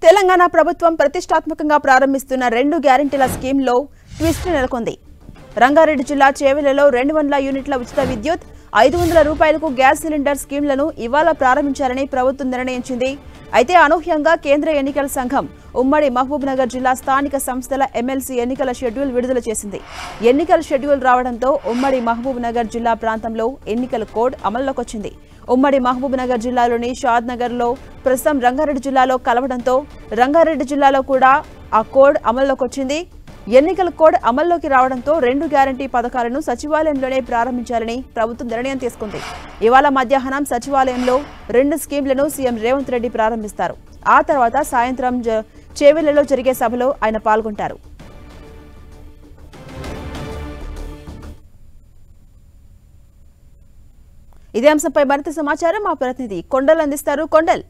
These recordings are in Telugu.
తెలంగాణ ప్రభుత్వం ప్రతిష్టాత్మకంగా ప్రారంభిస్తున్న రెండు గ్యారంటీల స్కీమ్లో ట్విస్ట్ నెలకొంది రంగారెడ్డి జిల్లా చేవెలలో రెండు వందల యూనిట్ల ఉచిత విద్యుత్ ఐదు వందల రూపాయలకు గ్యాస్ సిలిండర్ స్కీమ్లను ఇవాళ ప్రారంభించాలని ప్రభుత్వం నిర్ణయించింది అయితే అనూహ్యంగా కేంద్ర ఎన్నికల సంఘం ఉమ్మడి మహబూబ్ నగర్ జిల్లా స్థానిక సంస్థల ఎమ్మెల్సీ ఎన్నికల షెడ్యూల్ విడుదల చేసింది ఎన్నికల షెడ్యూల్ రావడంతో ఉమ్మడి మహబూబ్ నగర్ జిల్లా ప్రాంతంలో ఎన్నికల కోడ్ అమల్లోకి వచ్చింది ఉమ్మడి మహబూబ్ నగర్ జిల్లాలోని షాద్ నగర్ లో ప్రస్తుతం రంగారెడ్డి జిల్లాలో కలవడంతో రంగారెడ్డి జిల్లాలో కూడా ఆ కోడ్ అమల్లోకి వచ్చింది ఎన్నికల కోడ్ అమల్లోకి రావడంతో రెండు గ్యారంటీ పథకాలను సచివాలయంలోనే ప్రారంభించాలని ప్రభుత్వం నిర్ణయం తీసుకుంది ఇవాళ మధ్యాహ్నం సచివాలయంలో రెండు స్కీమ్లను సీఎం రేవంత్ రెడ్డి ప్రారంభిస్తారు ఆ తర్వాత సాయంత్రం జ- చేవెళ్లలో జరిగే సభలో ఆయన పాల్గొంటారు ఇదే అంశంపై మరింత సమాచారం మా ప్రతినిధి కొండల్ అందిస్తారు కొండల్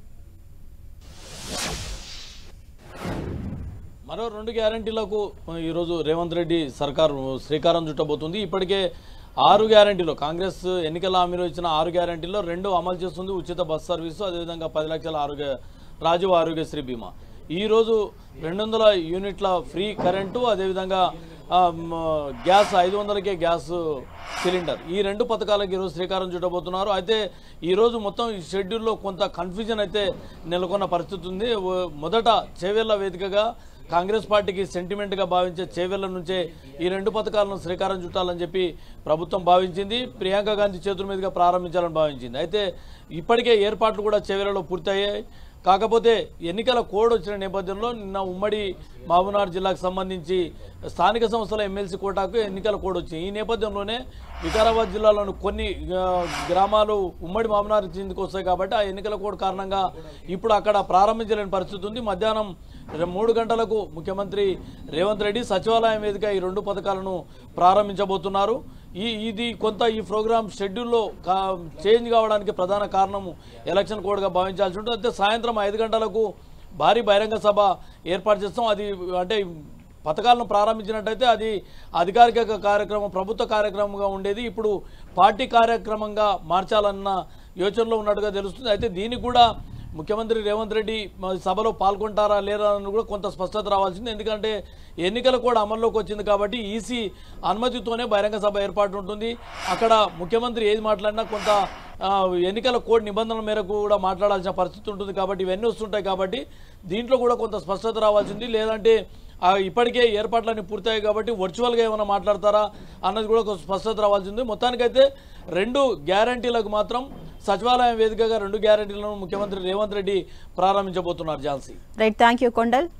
మరో రెండు గ్యారంటీలకు ఈరోజు రేవంత్ రెడ్డి సర్కారు శ్రీకారం చుట్టబోతుంది ఇప్పటికే ఆరు గ్యారంటీలో కాంగ్రెస్ ఎన్నికల హామీలో ఇచ్చిన ఆరు గ్యారంటీలో రెండు అమలు చేస్తుంది ఉచిత బస్ సర్వీసు అదేవిధంగా పది లక్షల ఆరోగ్య రాజీవ్ ఆరోగ్యశ్రీ బీమా ఈరోజు రెండు వందల యూనిట్ల ఫ్రీ కరెంటు అదేవిధంగా ఆ, మ, గ్యాస్ ఐదు వందలకే గ్యాస్ సిలిండర్ ఈ రెండు పథకాలకు ఈరోజు శ్రీకారం చుట్టబోతున్నారు అయితే ఈరోజు మొత్తం ఈ షెడ్యూల్లో కొంత కన్ఫ్యూజన్ అయితే నెలకొన్న పరిస్థితి ఉంది ఓ- మొదట చేవేళ్ల వేదికగా కాంగ్రెస్ పార్టీకి సెంటిమెంట్గా భావించే చేవెళ్ల నుంచే ఈ రెండు పథకాలను శ్రీకారం చుట్టాలని చెప్పి ప్రభుత్వం భావించింది ప్రియాంక గాంధీ చేతుల మీదుగా ప్రారంభించాలని భావించింది అయితే ఇప్పటికే ఏర్పాట్లు కూడా చేవెళ్లలో పూర్తయ్యాయి కాకపోతే ఎన్నికల కోడ్ వచ్చిన నేపథ్యంలో నిన్న ఉమ్మడి మహబూబ్నగర్ జిల్లాకు సంబంధించి స్థానిక సంస్థల ఎమ్మెల్సీ కోటాకు ఎన్నికల కోడ్ వచ్చింది ఈ నేపథ్యంలోనే వికారాబాద్ జిల్లాలోని కొన్ని ఆ, గ్రామాలు ఉమ్మడి మహబూబ్నగర్ కిందకు వస్తాయి కాబట్టి ఆ ఎన్నికల కోడ్ కారణంగా ఇప్పుడు అక్కడ ప్రారంభించలేని పరిస్థితి ఉంది మధ్యాహ్నం రె- మూడు గంటలకు ముఖ్యమంత్రి రేవంత్ రెడ్డి సచివాలయం వేదిక ఈ రెండు పథకాలను ప్రారంభించబోతున్నారు ఈ ఇది కొంత ఈ ప్రోగ్రామ్ షెడ్యూల్లో కా చేంజ్ కావడానికి ప్రధాన కారణం ఎలక్షన్ కోడ్గా భావించాల్సి ఉంటుంది అయితే సాయంత్రం ఐదు గంటలకు భారీ బహిరంగ సభ ఏర్పాటు చేస్తాం అది అంటే పథకాలను ప్రారంభించినట్టయితే అది అధికారిక కార్యక్రమం ప్రభుత్వ కార్యక్రమంగా ఉండేది ఇప్పుడు పార్టీ కార్యక్రమంగా మార్చాలన్న యోచనలో ఉన్నట్టుగా తెలుస్తుంది అయితే దీనికి కూడా ముఖ్యమంత్రి రేవంత్ రెడ్డి మ- సభలో పాల్గొంటారా లేరా అని కూడా కొంత స్పష్టత రావాల్సింది ఎందుకంటే ఎన్నికలు కూడా అమల్లోకి వచ్చింది కాబట్టి ఈసీ అనుమతితోనే బహిరంగ సభ ఏర్పాటు ఉంటుంది అక్కడ ముఖ్యమంత్రి ఏది మాట్లాడినా కొంత ఆ, ఎన్నికల కోడ్ నిబంధనల మేరకు కూడా మాట్లాడాల్సిన పరిస్థితి ఉంటుంది కాబట్టి ఇవన్నీ వస్తుంటాయి కాబట్టి దీంట్లో కూడా కొంత స్పష్టత రావాల్సింది లేదంటే ఆ, ఇప్పటికే ఏర్పాట్లన్నీ పూర్తయ్యాయి కాబట్టి వర్చువల్గా ఏమైనా మాట్లాడతారా అన్నది కూడా కొంత స్పష్టత రావాల్సింది మొత్తానికైతే రెండు గ్యారంటీలకు మాత్రం సచివాలయం వేదికగా రెండు గ్యారంటీలను ముఖ్యమంత్రి రేవంత్ రెడ్డి ప్రారంభించబోతున్నారు Jhansi right thank you Kondal